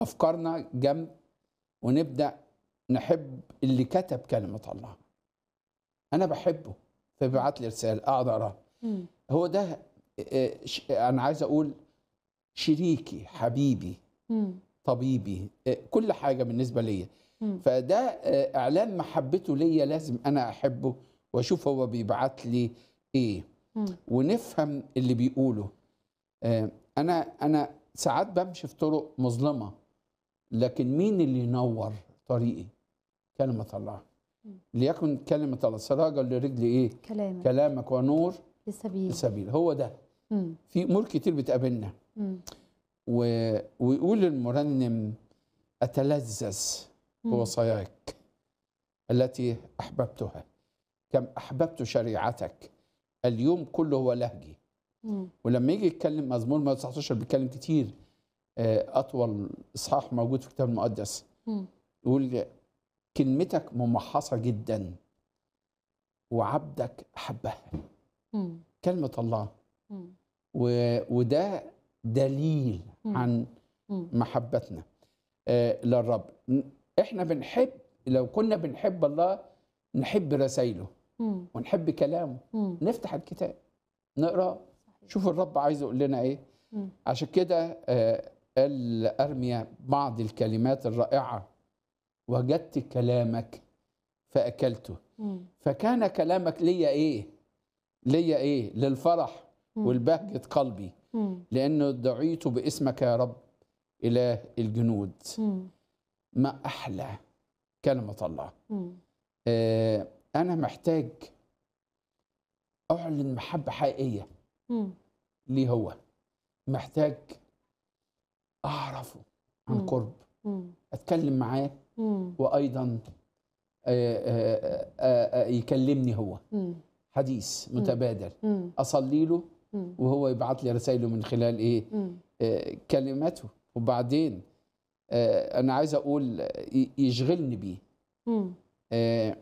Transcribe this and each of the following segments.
افكارنا جنب ونبدا نحب اللي كتب كلمه الله انا بحبه فبيبعت لي رساله اقعد اقراها مم. هو ده آه، ش- انا عايز اقول شريكي حبيبي مم. طبيبي آه، كل حاجه بالنسبه ليا مم. فده آه، اعلان محبته ليا لازم انا احبه واشوف هو بيبعت لي ايه مم. ونفهم اللي بيقوله آه، انا انا ساعات بمشي في طرق مظلمه لكن مين اللي ينور طريقي كلمه الله مم. ليكن كلمه الله سراجا لرجلي ايه كلامك كلامك ونور للسبيل السبيل هو ده مم. في امور كتير بتقابلنا مم. و... ويقول المرنم اتلذذ مم. بوصاياك التي احببتها كم احببت شريعتك اليوم كله هو لهجي مم. ولما يجي يتكلم مزمور 119 بيتكلم كتير آه، اطول اصحاح موجود في الكتاب المقدس مم. يقول كلمتك ممحصه جدا وعبدك احبها مم. كلمه الله مم. و... وده دليل مم. عن مم. محبتنا آه، للرب ن- احنا بنحب لو كنا بنحب الله نحب رسائله مم. ونحب كلامه مم. نفتح الكتاب نقرا شوف الرب عايز يقول لنا ايه مم. عشان كده آه، قال ارميا بعض الكلمات الرائعه وجدت كلامك فاكلته مم. فكان كلامك ليا ايه ليا ايه للفرح مم. والبهجه قلبي مم. لانه دعيت باسمك يا رب اله الجنود مم. ما احلى كلمه الله مم. آه، انا محتاج اعلن محبه حقيقيه مم. ليه هو محتاج اعرفه عن مم. قرب مم. اتكلم معاه مم. وايضا آه، آه، آه، آه، يكلمني هو مم. حديث متبادل مم. اصلي له مم. وهو يبعت لي رسائله من خلال ايه مم. آه، كلماته وبعدين آه، انا عايز اقول آه، ي- يشغلني بيه مم. آه،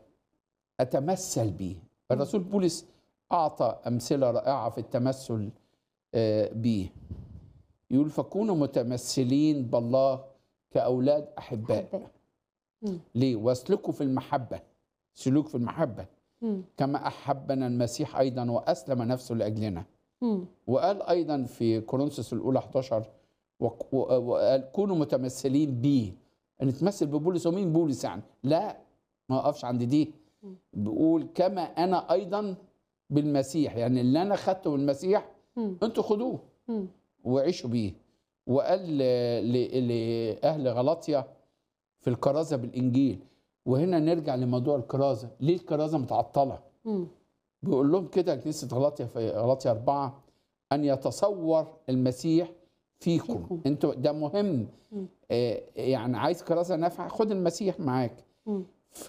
اتمثل بيه الرسول بولس اعطى امثله رائعه في التمثل آه، بيه يقول فكونوا متمثلين بالله كاولاد احباء أحباء. مم. ليه واسلكوا في المحبه سلوك في المحبه مم. كما احبنا المسيح ايضا واسلم نفسه لاجلنا مم. وقال ايضا في كورنثوس الاولى 11 وق- و- وقال كونوا متمثلين بيه نتمثل ببولس ومين بولس يعني لا ما اقفش عند دي مم. بيقول كما انا ايضا بالمسيح يعني اللي انا خدته من المسيح مم. انتوا خدوه مم. وعيشوا بيه وقال ل- ل- لاهل غلطيا في الكرازه بالانجيل وهنا نرجع لموضوع الكرازه ليه الكرازه متعطله مم. بيقول لهم كده كنيسة غلاطيا في غلاطيا أربعة أن يتصور المسيح فيكم, فيكم. انتوا ده مهم مم. آه، يعني عايز كراسة نافعة خد المسيح معاك مم.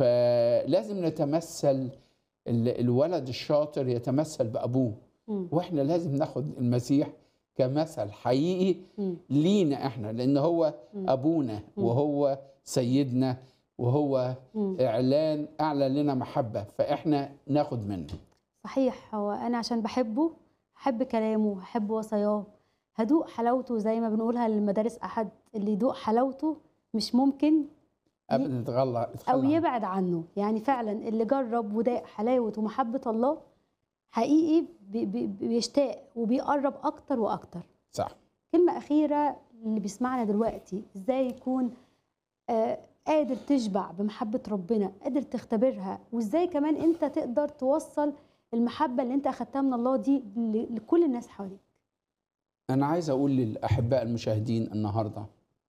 فلازم نتمثل ال- الولد الشاطر يتمثل بأبوه مم. واحنا لازم ناخد المسيح كمثل حقيقي مم. لينا احنا لان هو مم. ابونا وهو سيدنا وهو مم. اعلان اعلن لنا محبه فاحنا ناخد منه صحيح هو انا عشان بحبه هحب كلامه هحب وصاياه هدوق حلاوته زي ما بنقولها للمدارس احد اللي يدوق حلاوته مش ممكن ابدا تغلى او تتخلى عنه. يبعد عنه يعني فعلا اللي جرب وداق حلاوه ومحبه الله حقيقي بي- بي- بيشتاق وبيقرب اكتر واكتر صح كلمه اخيره اللي بيسمعنا دلوقتي ازاي يكون آه قادر تشبع بمحبه ربنا قادر تختبرها وازاي كمان انت تقدر توصل المحبه اللي انت اخدتها من الله دي ل- لكل الناس حواليك انا عايز اقول للاحباء المشاهدين النهارده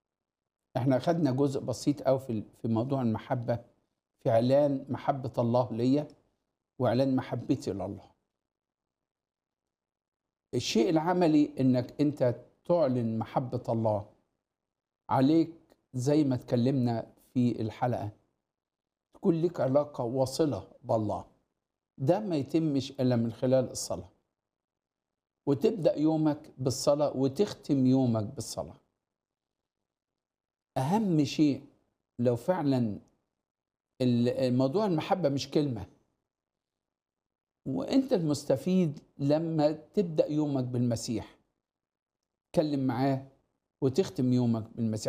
احنا خدنا جزء بسيط قوي في في موضوع المحبه في اعلان محبه الله ليا واعلان محبتي لله الشيء العملي انك انت تعلن محبه الله عليك زي ما اتكلمنا في الحلقه تكون لك علاقه واصله بالله ده ما يتمش الا من خلال الصلاه وتبدا يومك بالصلاه وتختم يومك بالصلاه اهم شيء لو فعلا ال- الموضوع المحبه مش كلمه وانت المستفيد لما تبدا يومك بالمسيح تكلم معاه وتختم يومك بالمسيح